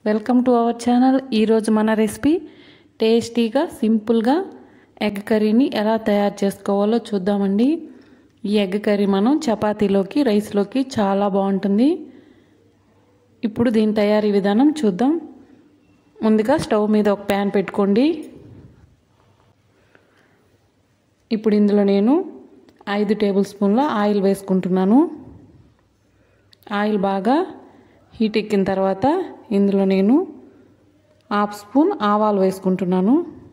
welcome to our channel ఈరోజు మన recipe టేస్టీగా సింపుల్గా ఎగ్ కర్రీని ఎలా తయారు చేసుకోవాలో చూద్దామండి ఈ ఎగ్ కర్రీ మనం చపాతీలోకి రైస్లోకి చాలా బాగుంటుంది ఇప్పుడు దీని తయారీ విధానం చూద్దాం ముందుగా స్టవ్ మీద ఒక ప్యాన్ పెట్టుకోండి ఇప్పుడు ఇందులో నేను ఐదు టేబుల్ స్పూన్ల ఆయిల్ వేసుకుంటున్నాను ఆయిల్ బాగా హీట్ ఎక్కిన తర్వాత ఇందులో నేను హాఫ్ స్పూన్ ఆవాలు వేసుకుంటున్నాను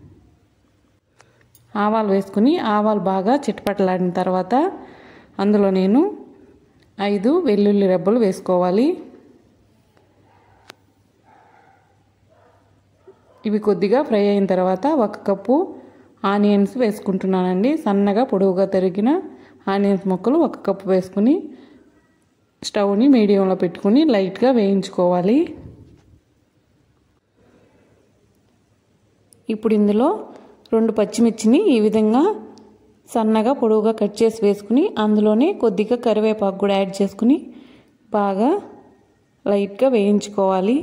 ఆవాలు వేసుకుని ఆవాలు బాగా చిటపటలాడిన తర్వాత అందులో నేను ఐదు వెల్లుల్లి రెబ్బలు వేసుకోవాలి ఇవి కొద్దిగా ఫ్రై అయిన తర్వాత ఒక కప్పు ఆనియన్స్ వేసుకుంటున్నానండి సన్నగా పొడవుగా తరిగిన ఆనియన్స్ ముక్కలు ఒక కప్పు వేసుకుని స్టవ్ని మీడియంలో పెట్టుకుని లైట్గా వేయించుకోవాలి ఇప్పుడు ఇందులో రెండు పచ్చిమిర్చిని ఈ విధంగా సన్నగా పొడవుగా కట్ చేసి వేసుకుని అందులోనే కొద్దిగా కరివేపాకు కూడా యాడ్ చేసుకుని బాగా లైట్గా వేయించుకోవాలి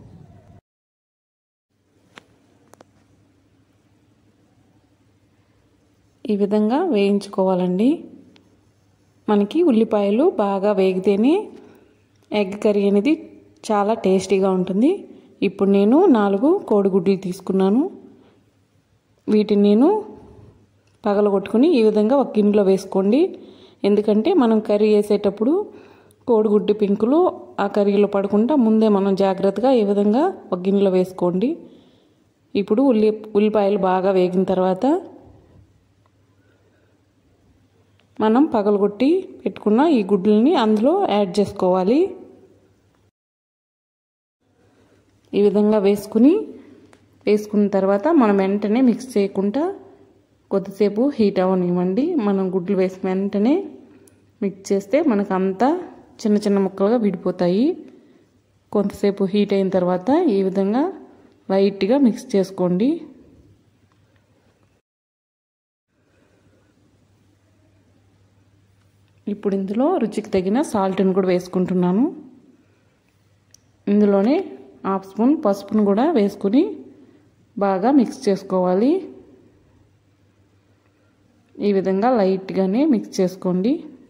ఈ విధంగా వేయించుకోవాలండి మనకి ఉల్లిపాయలు బాగా వేగితేనే ఎగ్ కర్రీ అనేది చాలా టేస్టీగా ఉంటుంది ఇప్పుడు నేను నాలుగు కోడిగుడ్లు తీసుకున్నాను వీటిని నేను పగలగొట్టుకుని ఈ విధంగా ఒక గిన్నెలో వేసుకోండి ఎందుకంటే మనం కర్రీ వేసేటప్పుడు కోడిగుడ్డు పింకులు ఆ కర్రీలో పడకుండా ముందే మనం జాగ్రత్తగా ఈ విధంగా ఒక గిన్నెలో వేసుకోండి ఇప్పుడు ఉల్లి ఉల్లిపాయలు బాగా వేగిన తర్వాత మనం పగలగొట్టి పెట్టుకున్న ఈ గుడ్లని అందులో యాడ్ చేసుకోవాలి ఈ విధంగా వేసుకుని వేసుకున్న తర్వాత మనం వెంటనే మిక్స్ చేయకుండా కొద్దిసేపు హీట్ అవ్వనివ్వండి మనం గుడ్లు వేసిన వెంటనే మిక్స్ చేస్తే మనకు అంతా చిన్న చిన్న ముక్కలుగా విడిపోతాయి కొంతసేపు హీట్ అయిన తర్వాత ఈ విధంగా లైట్గా మిక్స్ చేసుకోండి ఇప్పుడు ఇందులో రుచికి తగిన సాల్ట్ని కూడా వేసుకుంటున్నాను ఇందులోనే హాఫ్ స్పూన్ పసుపును కూడా వేసుకుని బాగా మిక్స్ చేసుకోవాలి ఈ విధంగా లైట్గానే మిక్స్ చేసుకోండి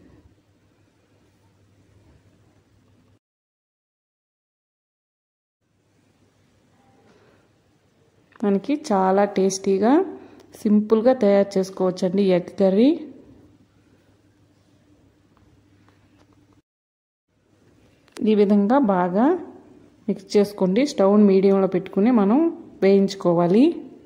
మనకి చాలా టేస్టీగా సింపుల్గా తయారు చేసుకోవచ్చండి ఎగ్ కర్రీ ఈ విధంగా బాగా మిక్స్ చేసుకోండి స్టవ్ మీడియంలో పెట్టుకుని మనం వేయించుకోవాలి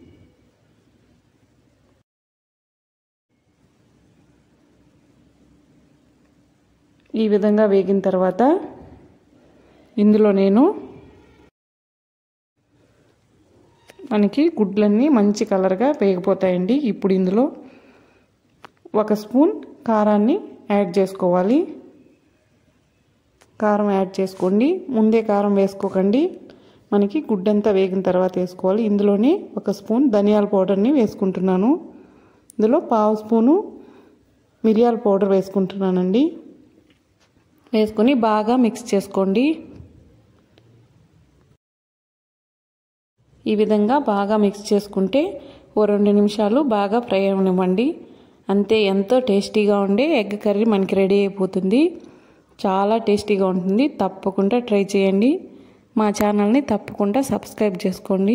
ఈ విధంగా వేగిన తర్వాత ఇందులో నేను మనకి గుడ్లన్నీ మంచి కలర్గా వేగిపోతాయండి ఇప్పుడు ఇందులో ఒక స్పూన్ కారాన్ని యాడ్ చేసుకోవాలి కారం యాడ్ చేసుకోండి ముందే కారం వేసుకోకండి మనకి గుడ్డంతా వేగిన తర్వాత వేసుకోవాలి ఇందులోనే ఒక స్పూన్ ధనియాల పౌడర్ని వేసుకుంటున్నాను ఇందులో పావు స్పూను మిరియాల పౌడర్ వేసుకుంటున్నానండి వేసుకొని బాగా మిక్స్ చేసుకోండి ఈ విధంగా బాగా మిక్స్ చేసుకుంటే ఓ రెండు నిమిషాలు బాగా ఫ్రై అవ్వనివ్వండి అంతే ఎంతో టేస్టీగా ఉండే ఎగ్ కర్రీ మనకి రెడీ అయిపోతుంది చాలా టేస్టీగా ఉంటుంది తప్పకుండా ట్రై చేయండి మా ఛానల్ని తప్పకుండా సబ్స్క్రైబ్ చేసుకోండి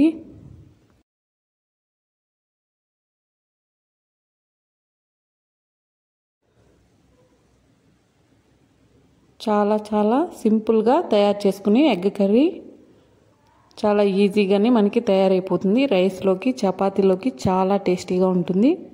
చాలా చాలా సింపుల్గా తయారు చేసుకునే ఎగ్ కర్రీ చాలా ఈజీగానే మనకి తయారైపోతుంది రైస్లోకి చపాతీలోకి చాలా టేస్టీగా ఉంటుంది